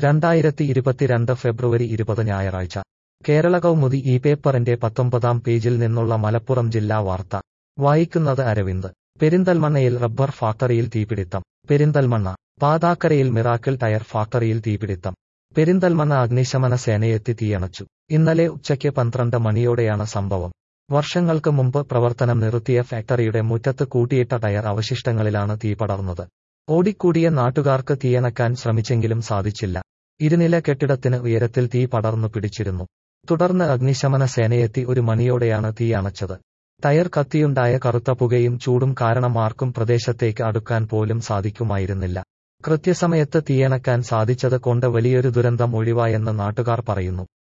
രണ്ടായിരത്തി ഇരുപത്തിരണ്ട് ഫെബ്രുവരി ഇരുപത് ഞായറാഴ്ച കേരള കൗമുദി ഈ പേപ്പറിന്റെ പത്തൊമ്പതാം പേജിൽ നിന്നുള്ള മലപ്പുറം ജില്ലാ വാർത്ത വായിക്കുന്നത് അരവിന്ദ് പെരിന്തൽമണ്ണയിൽ റബ്ബർ ഫാക്ടറിയിൽ തീപിടിത്തം പെരിന്തൽമണ്ണ പാതാക്കരയിൽ മിറാക്കിൾ ടയർ ഫാക്ടറിയിൽ തീപിടിത്തം പെരിന്തൽമണ്ണ അഗ്നിശമന സേനയെത്തി തീയണച്ചു ഇന്നലെ ഉച്ചയ്ക്ക് പന്ത്രണ്ട് മണിയോടെയാണ് സംഭവം വർഷങ്ങൾക്ക് മുമ്പ് പ്രവർത്തനം നിർത്തിയ ഫാക്ടറിയുടെ മുറ്റത്ത് കൂട്ടിയിട്ട ടയർ അവശിഷ്ടങ്ങളിലാണ് തീ പടർന്നത് ഓടിക്കൂടിയ നാട്ടുകാർക്ക് തീയണക്കാൻ ശ്രമിച്ചെങ്കിലും സാധിച്ചില്ല ഇരുനില കെട്ടിടത്തിന് ഉയരത്തിൽ തീ പടർന്നു പിടിച്ചിരുന്നു തുടർന്ന് അഗ്നിശമന സേനയെത്തി ഒരു മണിയോടെയാണ് തീ അണച്ചത് ടയർ കത്തിയുണ്ടായ കറുത്ത പുകയും ചൂടും കാരണം ആർക്കും പ്രദേശത്തേക്ക് അടുക്കാൻ പോലും സാധിക്കുമായിരുന്നില്ല കൃത്യസമയത്ത് തീയണക്കാൻ സാധിച്ചത് കൊണ്ട് വലിയൊരു ദുരന്തം ഒഴിവായെന്ന് നാട്ടുകാർ പറയുന്നു